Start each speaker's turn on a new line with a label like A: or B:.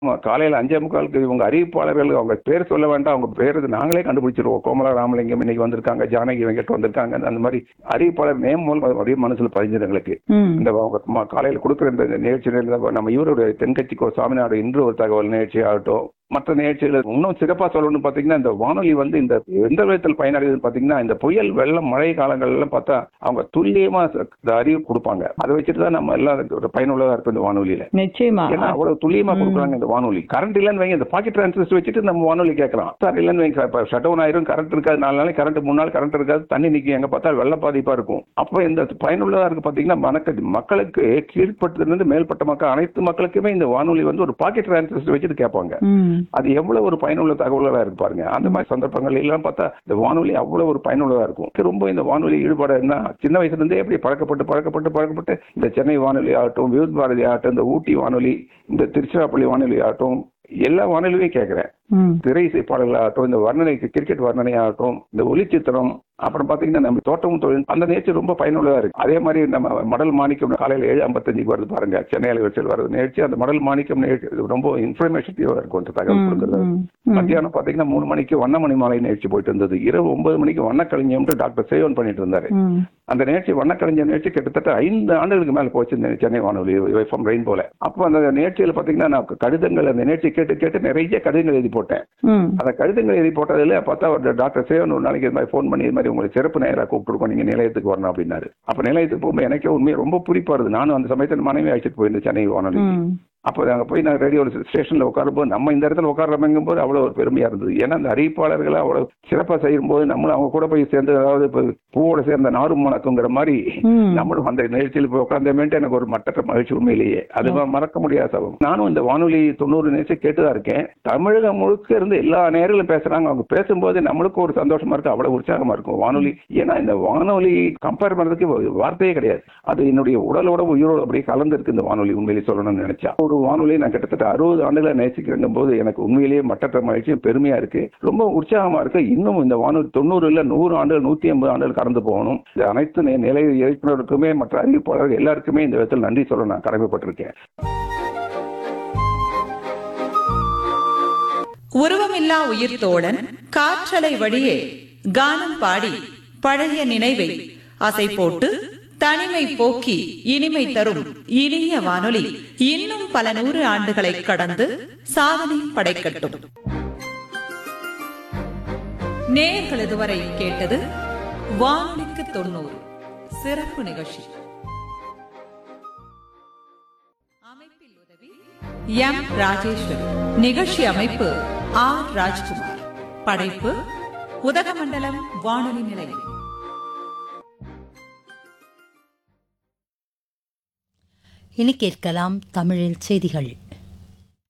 A: ஆமா, காலையில அஞ்சே முக்காலுக்கு இவங்க அறிவிப்பாளர்கள் அவங்க பேர் சொல்ல வேண்டாம் அவங்க பேர் நாங்களே கண்டுபிடிச்சிருவோம் கோமலா ராமலிங்கம் இன்னைக்கு வந்திருக்காங்க ஜானகி வெங்கட் வந்திருக்காங்க அந்த மாதிரி அறிவிப்பாளர் நேம் மூலம் அப்படியே மனசுல பதிஞ்சது எங்களுக்கு
B: ம்
A: இந்த அவங்க ம- காலையில கொடுக்குற இந்த நிகழ்ச்சியில நம்ம இவருடைய தென்கட்சிக்கோ சாமிநாடு இன்று ஒரு தகவல் நிகழ்ச்சி ஆகட்டும் மற்ற நிகழ்ச்சிகள் இன்னும் சிறப்பா சொல்லணும்னு பாத்தீங்கன்னா இந்த வானொலி வந்து இந்த எந்த விதத்தில் பயனடையுதுன்னு பாத்தீங்கன்னா இந்த புயல் வெள்ளம் மழை காலங்கள்ல பார்த்தா அவங்க துல்லியமா இந்த அறிவு கொடுப்பாங்க அதை வச்சுட்டு தான் நம்ம எல்லாம் ஒரு பயனுள்ளதா இருக்கும் இந்த வானொலியில
B: நிச்சயமா
A: ஏன்னா அவ்வளவு துல்லியமா கொடுக்குறாங்க இந்த வானொலி கரண்ட் இல்லைன்னு வைங்க இந்த பாக்கெட் டிரான்சிஸ்டர் வச்சுட்டு நம்ம வானொலி கேட்கலாம் சார் இல்லைன்னு வைங்க இப்போ ஷட் டவுன் ஆயிரும் கரண்ட் இருக்காது நாலு நாளைக்கு கரண்ட் மூணு நாள் கரண்ட் இருக்காது தண்ணி நிற்கும் எங்க பார்த்தா வெள்ள பாதிப்பா இருக்கும் அப்போ இந்த பயனுள்ளதா இருக்கு பாத்தீங்கன்னா மனக்கு மக்களுக்கு கீழ்பட்டத்திலிருந்து மேல்பட்ட மக்கள் அனைத்து மக்களுக்குமே இந்த வானொலி வந்து ஒரு பாக்கெட் டிரான்சிஸ்டர் வச்சுட்டு கேட்பாங்க
B: ம்
A: அது எவ்வளவு ஒரு பயனுள்ள தகவல்களா இருக்கு பாருங்க அந்த மாதிரி சந்தர்ப்பங்கள் எல்லாம் பார்த்தா இந்த வானொலி அவ்வளவு ஒரு பயனுள்ளதா இருக்கும் எனக்கு ரொம்ப இந்த வானொலி ஈடுபாடு என்ன சின்ன வயசுல இருந்தே எப்படி பழக்கப்பட்டு பழக்கப்பட்டு பழக்கப்பட்டு இந்த சென்னை வானொலி ஆகட்டும் வியூத் பாரதி ஆகட்டும் இந்த ஊட்டி வானொலி இந்த திருச்சிராப்பள்ளி வானொலி ஆகட்டும் எல்லா வானொலியும் கேட்கிறேன்
B: ம்
A: திரை இசை பாடல்களாகட்டும் இந்த வர்ணனை கிரிக்கெட் வர்ணனை ஆகட்டும் இந்த ஒளிச்சித்திரம் அப்புறம் பாத்தீங்கன்னா நம்ம தோட்டமும் தொழில் அந்த நிகழ்ச்சி ரொம்ப பயனுள்ளதா இருக்கு அதே மாதிரி நம்ம மடல் மாணிக்கம் காலையில ஏழு ஐம்பத்தஞ்சுக்கு வருது பாருங்க சென்னை அலைவரிசையில் வருது நிகழ்ச்சி அந்த மடல் மாணிக்கம் நிகழ்ச்சி இது ரொம்ப இன்ஃபர்மேஷன் இருக்கும் அந்த தகவல் கொடுக்குறது
B: ம், ம்.
A: மத்தியானம் பாத்தீங்கன்னா மூணு மணிக்கு வண்ணமணி மாலை நிகழ்ச்சி போயிட்டு இருந்தது இரவு ஒன்பது மணிக்கு வண்ணக்கலைஞம்ட்டு டாக்டர் சேவன் பண்ணிட்டு இருந்தாரு
B: ம்
A: அந்த நிகழ்ச்சி வண்ணக்கலைஞர் நிகழ்ச்சி கிட்டத்தட்ட ஐந்து ஆண்டுகளுக்கு மேல போச்சு இந்த சென்னை வானொலி எஃப்எம் ரெயின் போல அப்போ அந்த நிகழ்ச்சியில பாத்தீங்கன்னா நான் கடிதங்கள் அந்த நிகழ்ச்சி கேட்டு கேட்டு நிறைய கடிதங்கள் எழுதி போட்டேன்
B: ம்
A: அந்த கடிதங்கள் எழுதி போட்டதுல பார்த்தா ஒரு டாக்டர் சேவன் ஒரு நாளைக்கு இது மாதிரி ஃபோன் பண்ணி இது மாதிரி உங்களுக்கு சிறப்பு நேராக கூப்பிட்டுருக்கோம் நீங்க நிலையத்துக்கு வரணும் அப்படின்னாரு அப்ப நிலையத்துக்கு போகும்போது எனக்கே உண்மையை ரொம்ப குறிப்பா இருந்தது நானும் அந்த சமயத்தில் மனைவி அழைச்சிட்டு போயிருந்தேன் சென்னை வானொலி
B: ம்
A: அப்போ அங்கே போய் நான் ரேடியோ ஸ்டேஷனில் உட்காரும்போது நம்ம இந்த இடத்துல உட்காரமைங்கும் போது அவ்வளோ ஒரு பெருமையா இருந்தது ஏன்னா அந்த அறிவிப்பாளர்களை அவ்வளோ சிறப்பாக செய்யும்போது நம்மளும் அவங்க கூட போய் சேர்ந்து அதாவது இப்போ பூவோட சேர்ந்த நாரும் மணக்குங்கிற மாதிரி
B: ம்
A: நம்மளும் அந்த நிகழ்ச்சியில் போய் உட்காந்தமேட்டு எனக்கு ஒரு மட்டற்ற மகிழ்ச்சி உண்மையிலேயே அது மறக்க முடியாத சபம் நானும் இந்த வானொலி தொண்ணூறு நிகழ்ச்சி கேட்டுதான் இருக்கேன் தமிழகம் முழுக்க இருந்து எல்லா நேரங்களும் பேசுறாங்க அவங்க பேசும்போது நம்மளுக்கும் ஒரு சந்தோஷமா இருக்கு அவ்வளவு உற்சாகமா இருக்கும் வானொலி ஏன்னா இந்த வானொலி கம்பேர் பண்றதுக்கு வார்த்தையே கிடையாது அது என்னுடைய உடலோட உயிரோட அப்படியே கலந்து இருக்கு இந்த வானொலி உண்மையிலேயே சொல்லணும்னு நினைச்சா ஒரு வானொலி நான் கிட்டத்தட்ட அறுபது ஆண்டுகளை நேசிக்கிறங்க போது எனக்கு உண்மையிலேயே மட்டற்ற மகிழ்ச்சியும் பெருமையா இருக்கு ரொம்ப உற்சாகமா இருக்கு இன்னும் இந்த வானொலி தொண்ணூறு இல்ல நூறு ஆண்டுகள் நூத்தி ஐம்பது ஆண்டுகள் கடந்து போகணும் இந்த அனைத்து நி- நிலை இயக்குநருக்குமே மற்ற அறிவிப்பாளர்கள் எல்லாருக்குமே இந்த விதத்தில் நன்றி சொல்ல நான் கடமைப்பட்டிருக்கேன்
C: உருவமில்லா உயிர் தோழன் காற்றலை வழியே கானம் பாடி பழைய நினைவை அசை போட்டு தனிமை போக்கி இனிமை தரும் இனிய வானொலி இன்னும் பல நூறு ஆண்டுகளை கடந்து சாதனை படைக்கட்டும் நேயர்கள் இதுவரை கேட்டது வானொலிக்கு தொண்ணூறு சிறப்பு நிகழ்ச்சி அமைப்பில் உதவி எம் ராஜேஸ்வர் நிகழ்ச்சி அமைப்பு ஆர் ராஜ்குமார் படைப்பு உதகமண்டலம் வானொலி நிலையம்
D: இனி கேட்கலாம் தமிழில் செய்திகள்